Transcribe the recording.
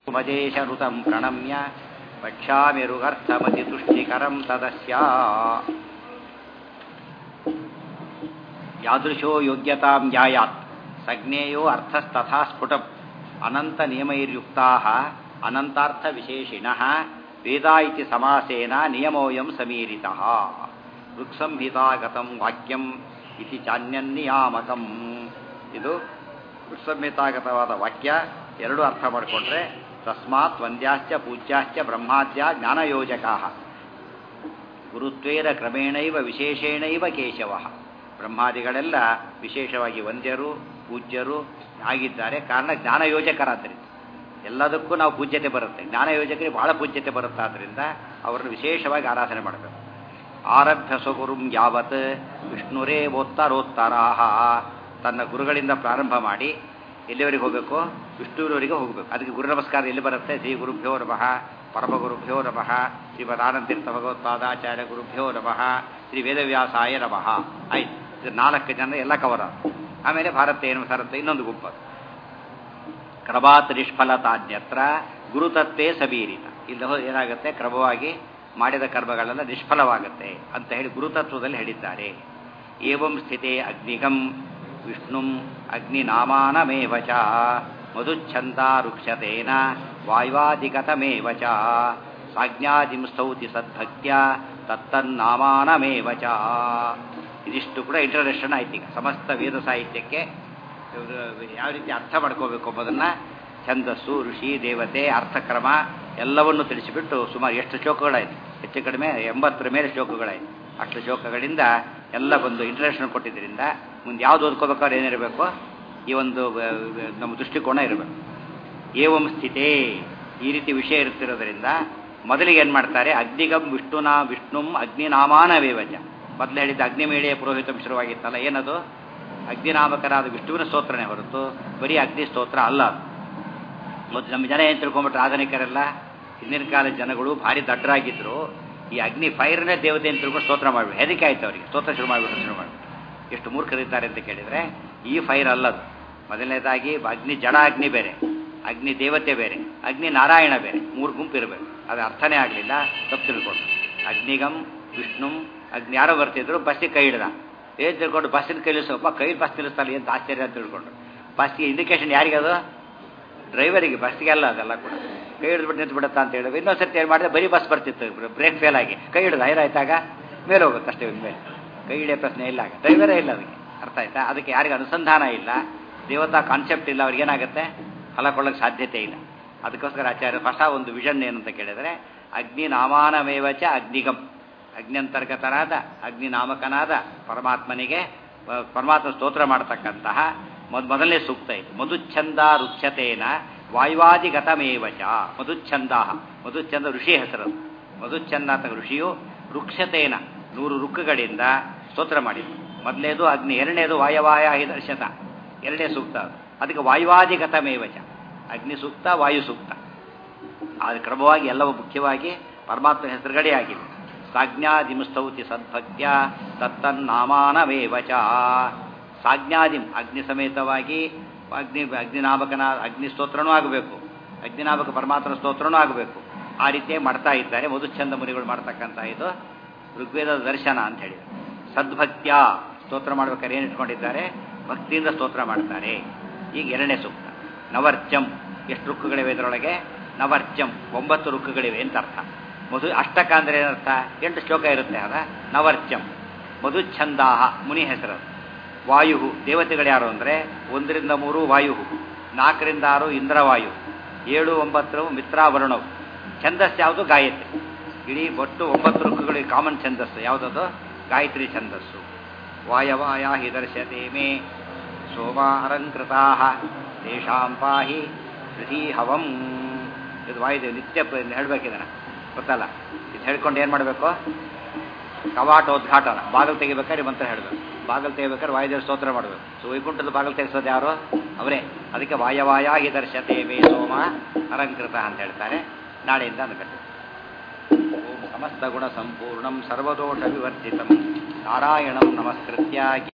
ಮದೇಶನುತಂ ಪ್ರಣಮ್ಯ ವಕ್ಷ್ಯಾಮಿರುಗರ್ಥಮತಿ ತುಷ್ಟಿಕರಂ ತದಸ್ಯ ಯಾದೃಶೋ ಯೋಗ್ಯತಾಂ ಯಾಯಾತ್ ಸಜ್ಞೇಯೋ ಅರ್ಥಸ್ತಥಾ ಸ್ಫುಟಂ ಅನಂತ ನಿಯಮೈರ್ಯುಕ್ತಾಃ ಅನಂತಾರ್ಥ ವಿಶೇಷಿಣಃ ವೇದ ಇತಿ ಸಮಾಸೇನ ನಿಯಮೋಯಂ ಸಮೀರಿತಃ ಋಕ್ಸಂಹಿತಾಗತಂ ವಾಕ್ಯಂ ಇತಿ ಚಾನ್ಯನ್ನಿಯಾಮಕಂ ಇದು ಋಕ್ಸಂಹಿತಾಗತವಾದ ವಾಕ್ಯ ಎರಡು ಅರ್ಥ ಮಾಡಿಕೊಂಡ್ರೆ ತಸ್ಮಾತ್ ವಂದ್ಯಾಶ್ಚ ಪೂಜ್ಯಾಶ್ಚ ಬ್ರಹ್ಮಾದ್ಯ ಜ್ಞಾನಯೋಜಕಾ ಗುರುತ್ವೇನ ಕ್ರಮೇಣೈವ ವಿಶೇಷೇಣೈವ ಕೇಶವ ಬ್ರಹ್ಮಾದಿಗಳೆಲ್ಲ ವಿಶೇಷವಾಗಿ ವಂದ್ಯರು ಪೂಜ್ಯರು ಆಗಿದ್ದಾರೆ ಕಾರಣ ಜ್ಞಾನಯೋಜಕರಾದ್ದರಿಂದ ಎಲ್ಲದಕ್ಕೂ ನಾವು ಪೂಜ್ಯತೆ ಬರುತ್ತೆ ಜ್ಞಾನಯೋಜಕರಿಗೆ ಬಹಳ ಪೂಜ್ಯತೆ ಬರುತ್ತಾದ್ದರಿಂದ ಅವರನ್ನು ವಿಶೇಷವಾಗಿ ಆರಾಧನೆ ಮಾಡಬೇಕು ಆರಭ್ಯ ಸ್ವಗುರುಂ ಯಾವತ್ ವಿಷ್ಣುರೇ ಓತ್ತರೋತ್ತರಾಹ ತನ್ನ ಗುರುಗಳಿಂದ ಪ್ರಾರಂಭ ಮಾಡಿ ಎಲ್ಲಿವರೆಗೆ ಹೋಗಬೇಕು ವಿಷ್ಣುವಿನವರಿಗೆ ಹೋಗಬೇಕು ಅದಕ್ಕೆ ಗುರು ನಮಸ್ಕಾರ ಎಲ್ಲಿ ಬರುತ್ತೆ ಶ್ರೀ ಗುರುಭ್ಯೋ ನಮಃ ಪರಮ ಗುರುಭ್ಯೋ ನಮಃ ಶ್ರೀಮದ್ ಆನಂತೀರ್ಥ ಭಗವತ್ಪಾದಾಚಾರ್ಯ ಗುರುಭ್ಯೋ ನಮಃ ಶ್ರೀ ವೇದವ್ಯಾಸಾಯ ನಮಃ ಆಯ್ತು ಇದು ನಾಲ್ಕು ಜನ ಎಲ್ಲ ಕವರ್ ಆಮೇಲೆ ಭಾರತ ಏನು ಭಾರತ ಇನ್ನೊಂದು ಗುಂಪು ಕ್ರಮಾತ್ ನಿಷ್ಫಲತಾನ್ಯತ್ರ ಗುರುತತ್ವೇ ಸಬೀರಿತ ಇಲ್ಲಿ ಏನಾಗುತ್ತೆ ಕ್ರಮವಾಗಿ ಮಾಡಿದ ಕರ್ಮಗಳೆಲ್ಲ ನಿಷ್ಫಲವಾಗುತ್ತೆ ಅಂತ ಹೇಳಿ ಗುರುತತ್ವದಲ್ಲಿ ಹೇಳಿದ್ದಾರೆ ಏವಂ ಸ್ಥಿತೇ ಅಗ್ನಿಗಂ ವಿಷ್ಣುಂ ಅಗ್ನಿನಾಮಾನಮೇವ ಚ ಮಧುಚ್ಛಂದ ರುಕ್ಷತೇನ ವಾಯುವಾದಿಗತಮೇವ ಚ ಸಾಜ್ಞಾದಿಂ ಸ್ತೌತಿ ಸದ್ಭಕ್ತ್ಯ ತತ್ತನ್ನಾಮಾನಮೇವ ಚ ಇದಿಷ್ಟು ಕೂಡ ಇಂಟ್ರಡಕ್ಷನ್ ಆಯ್ತು ಈಗ ಸಮಸ್ತ ವೇದ ಸಾಹಿತ್ಯಕ್ಕೆ ಯಾವ ರೀತಿ ಅರ್ಥ ಮಾಡ್ಕೋಬೇಕು ಎಂಬುದನ್ನು ಛಂದಸ್ಸು ಋಷಿ ದೇವತೆ ಅರ್ಥಕ್ರಮ ಎಲ್ಲವನ್ನು ತಿಳಿಸಿಬಿಟ್ಟು ಸುಮಾರು ಎಷ್ಟು ಶ್ಲೋಕಗಳಾಯಿತು ಹೆಚ್ಚು ಕಡಿಮೆ ಎಂಬತ್ತರ ಮೇಲೆ ಶ್ಲೋಕಗಳಾಯಿತು ಅಷ್ಟು ಶ್ಲೋಕಗಳಿಂದ ಎಲ್ಲ ಬಂದು ಇಂಟ್ರಡಕ್ಷನ್ ಕೊಟ್ಟಿದ್ದರಿಂದ ಮುಂದೆ ಯಾವ್ದು ಓದ್ಕೋಬೇಕಾದ್ರೆ ಏನಿರಬೇಕು ಈ ಒಂದು ನಮ್ಮ ದೃಷ್ಟಿಕೋನ ಇರಬೇಕು ಏವಂ ಸ್ಥಿತೇ ಈ ರೀತಿ ವಿಷಯ ಇರುತ್ತಿರೋದ್ರಿಂದ ಮೊದಲಿಗೆ ಏನು ಮಾಡ್ತಾರೆ ಅಗ್ನಿಗಂ ವಿಷ್ಣುನಾ ವಿಷ್ಣುಂ ಅಗ್ನಿನಾಮಾನವೇವಚ ಮೊದಲು ಹೇಳಿದ್ದ ಅಗ್ನಿಮೇಳೆಯ ಪುರೋಹಿತ ಶುರುವಾಗಿತ್ತಲ್ಲ ಏನದು ಅಗ್ನಿನಾಮಕರಾದ ವಿಷ್ಣುವಿನ ಸ್ತೋತ್ರನೇ ಹೊರತು ಬರೀ ಅಗ್ನಿ ಸ್ತೋತ್ರ ಅಲ್ಲ ಮತ್ತು ನಮ್ಮ ಜನ ಏನು ತಿಳ್ಕೊಂಬಿಟ್ರೆ ಆಧುನಿಕರೆಲ್ಲ ಹಿಂದಿನ ಕಾಲದ ಜನಗಳು ಭಾರಿ ದಡ್ಡರಾಗಿದ್ದರು ಈ ಅಗ್ನಿ ಫೈರ್ನೇ ದೇವತೆ ಅಂತ ತಿಳ್ಕೊಂಡು ಸ್ತೋತ್ರ ಮಾಡ್ಬಿಟ್ಟು ಹೆದರಿಕೆ ಆಯ್ತು ಅವರಿಗೆ ಸ್ತೋತ್ರ ಶುರು ಮಾಡಿಬಿಟ್ಟು ಶುರು ಮಾಡಿಬಿಟ್ಟು ಎಷ್ಟು ಮೂರ್ಖರಿದ್ದಾರೆ ಅಂತ ಕೇಳಿದರೆ ಈ ಫೈರ್ ಅಲ್ಲದು ಮೊದಲನೇದಾಗಿ ಅಗ್ನಿ ಜಡ ಅಗ್ನಿ ಬೇರೆ ಅಗ್ನಿ ದೇವತೆ ಬೇರೆ ಅಗ್ನಿ ನಾರಾಯಣ ಬೇರೆ ಮೂರು ಗುಂಪು ಇರಬೇಕು ಅದು ಅರ್ಥನೇ ಆಗಲಿಲ್ಲ ತಪ್ಪು ತಿಳ್ಕೊಂಡು ಅಗ್ನಿಗಂ ವಿಷ್ಣುಂ ಅಗ್ನಿ ಯಾರೋ ಬರ್ತಿದ್ರು ಬಸ್ಸಿಗೆ ಕೈ ಹಿಡ್ದ ಏನು ತಿಳ್ಕೊಂಡು ಬಸ್ಸಿನ ಕೈ ನಿಲ್ಲಿಸೋಪ್ಪ ಕೈ ಬಸ್ ನಿಲ್ಲಿಸ್ತಾರೆ ಅಂತ ಆಶ್ಚರ್ಯ ಅಂತ ತಿಳ್ಕೊಂಡು ಬಸ್ಗೆ ಇಂಡಿಕೇಶನ್ ಯಾರಿಗದು ಡ್ರೈವರಿಗೆ ಬಸ್ಗೆ ಅಲ್ಲ ಅದೆಲ್ಲ ಕೂಡ ಕೈ ಹಿಡಿದ್ಬಿಟ್ಟು ನಿಂತು ಬಿಡುತ್ತಾ ಅಂತ ಹೇಳಿದ್ರೆ ಇನ್ನೊಂದು ಸರ್ತಿ ಏನು ಮಾಡಿದ್ರೆ ಬರೀ ಬಸ್ ಬರ್ತಿತ್ತು ಬ್ರೇಕ್ ಫೇಲ್ ಆಗಿ ಕೈ ಹಿಡಿದ ಐರಾಯ್ತಾಗ ಮೇಲೆ ಹೋಗುತ್ತೆ ಅಷ್ಟೇ ಮೇಲೆ ಕೈ ಹಿಡಿಯೋ ಪ್ರಶ್ನೆ ಇಲ್ಲ ಆಗ ಡ್ರೈವರೇ ಇಲ್ಲ ಅದಕ್ಕೆ ಅರ್ಥ ಆಯ್ತಾ ಅದಕ್ಕೆ ಯಾರಿಗೆ ಅನುಸಂಧಾನ ಇಲ್ಲ ದೇವತಾ ಕಾನ್ಸೆಪ್ಟ್ ಇಲ್ಲ ಅವ್ರಿಗೆ ಏನಾಗುತ್ತೆ ಫಲ ಕೊಳ್ಳೋಕ್ಕೆ ಸಾಧ್ಯತೆ ಇಲ್ಲ ಅದಕ್ಕೋಸ್ಕರ ಆಚಾರ್ಯ ಹೊಸ ಒಂದು ವಿಷನ್ ಏನಂತ ಕೇಳಿದರೆ ಅಗ್ನಿ ನಾಮಾನಮೇವಚ ಅಗ್ನಿಗಂ ಅಗ್ನ್ಯಂತರ್ಗತನಾದ ಅಗ್ನಿ ನಾಮಕನಾದ ಪರಮಾತ್ಮನಿಗೆ ಪರಮಾತ್ಮ ಸ್ತೋತ್ರ ಮಾಡತಕ್ಕಂತಹ ಮೊದಲನೇ ಸೂಕ್ತ ಇದು ಮಧುಚ್ಛಂದ ರುಚ್ಛತೇನ ವಾಯುವಾದಿಗತಮೇವಚ ಮಧುಚ್ಛಂದ ಮಧುಚ್ಛಂದ ಋಷಿ ಹೆಸರು ಮಧುಚ್ಛಂದ ಅಂತ ಋಷಿಯು ವೃಕ್ಷತೇನ ನೂರು ರುಕ್ಕುಗಳಿಂದ ಸ್ತೋತ್ರ ಮಾಡಿದ್ರು ಮೊದಲನೇದು ಅಗ್ನಿ ಎರಡನೇದು ವಾಯವಾಯ ಹಿದರ್ಶತ ಎರಡನೇ ಸೂಕ್ತ ಅದು ಅದಕ್ಕೆ ವಾಯುವಾದಿಗತಮೇವಚ ಅಗ್ನಿ ಸೂಕ್ತ ವಾಯು ಸೂಕ್ತ ಆದ ಕ್ರಮವಾಗಿ ಎಲ್ಲವೂ ಮುಖ್ಯವಾಗಿ ಪರಮಾತ್ಮ ಹೆಸರುಗಳೇ ಆಗಿವೆ ಸಾಜ್ಞಾದಿಂ ಸ್ತೌತಿ ಸದ್ಭಕ್ತ್ಯ ತತ್ತನ್ನಾಮಾನಮೇವಚ ಸಾಜ್ಞಾದಿಂ ಅಗ್ನಿ ಸಮೇತವಾಗಿ ಅಗ್ನಿ ಅಗ್ನಿನಾಮಕನ ಅಗ್ನಿ ಸ್ತೋತ್ರನೂ ಆಗಬೇಕು ಅಗ್ನಿನಾಮಕ ಪರಮಾತ್ಮನ ಸ್ತೋತ್ರನೂ ಆಗಬೇಕು ಆ ರೀತಿಯೇ ಮಾಡ್ತಾ ಇದ್ದಾರೆ ಮಧುಚ್ಛಂದ ಮುನಿಗಳು ಮಾಡ್ತಕ್ಕಂಥ ಇದು ಋಗ್ವೇದದ ದರ್ಶನ ಅಂತ ಹೇಳಿದರು ಸದ್ಭಕ್ತ್ಯ ಸ್ತೋತ್ರ ಮಾಡ್ಬೇಕಾದ್ರೆ ಏನು ಇಟ್ಕೊಂಡಿದ್ದಾರೆ ಭಕ್ತಿಯಿಂದ ಸ್ತೋತ್ರ ಮಾಡ್ತಾರೆ ಈಗ ಎರಡನೇ ಸೂಕ್ತ ನವರ್ಚಂ ಎಷ್ಟು ರುಕ್ಕುಗಳಿವೆ ಇದರೊಳಗೆ ನವರ್ಚಂ ಒಂಬತ್ತು ರುಕ್ಕುಗಳಿವೆ ಅಂತ ಅರ್ಥ ಮಧು ಅಷ್ಟಕ ಅಂದರೆ ಏನರ್ಥ ಎಂಟು ಶ್ಲೋಕ ಇರುತ್ತೆ ಅದ ನವರ್ಚಂ ಮಧುಚ್ಛಂದಾಹ ಮುನಿ ಹೆಸರು ವಾಯು ದೇವತೆಗಳು ಯಾರು ಅಂದರೆ ಒಂದರಿಂದ ಮೂರು ವಾಯು ನಾಲ್ಕರಿಂದ ಆರು ಇಂದ್ರವಾಯು ಏಳು ಒಂಬತ್ತು ಮಿತ್ರಾವರುಣವು ಛಂದಸ್ಸು ಯಾವುದು ಗಾಯತ್ರಿ ಇಡೀ ಒಟ್ಟು ಒಂಬತ್ತು ರುಕ್ಕುಗಳಿಗೆ ಕಾಮನ್ ಛಂದಸ್ಸು ಯಾವುದದು ಗಾಯತ್ರಿ ಛಂದಸ್ಸು ವಾಯವಾಯ ಹಿ ದರ್ಶತೆ ಮೇ ಸೋಮ ಅಲಂಕೃತಾ ತೇಷಾಂ ಪಾಹಿ ಹೃದಿ ಹವಂ ಇದು ವಾಯುದೇವ್ ನಿತ್ಯ ಹೇಳಬೇಕಿದನ ಗೊತ್ತಲ್ಲ ಇದು ಹೇಳ್ಕೊಂಡು ಏನು ಮಾಡಬೇಕು ಕವಾಟೋದ್ಘಾಟನ ಬಾಗಿಲು ತೆಗಿಬೇಕಾದ್ರೆ ಮಂತ್ರ ಹೇಳಬೇಕು ಬಾಗಿಲು ತೆಗಿಬೇಕಾದ್ರೆ ವಾಯುದೇವ ಸ್ತೋತ್ರ ಮಾಡಬೇಕು ಸೊ ವೈಕುಂಠದ ಬಾಗಿಲು ತೆಗೆಸೋದು ಯಾರು ಅವರೇ ಅದಕ್ಕೆ ವಾಯವಾಯ ಹಿ ದರ್ಶತೆ ಮೇ ಸೋಮ ಅಲಂಕೃತ ಅಂತ ಹೇಳ್ತಾರೆ ನಾಳೆಯಿಂದ ಅನ್ಕಟ್ಟು ಓಂ ಸಮಸ್ತ ಗುಣ ಸಂಪೂರ್ಣಂ ಸರ್ವದೋಷ ವಿವರ್ಜಿತಂ ನಾರಾಯಣಂ ನಮಸ್ಕೃತ್ಯ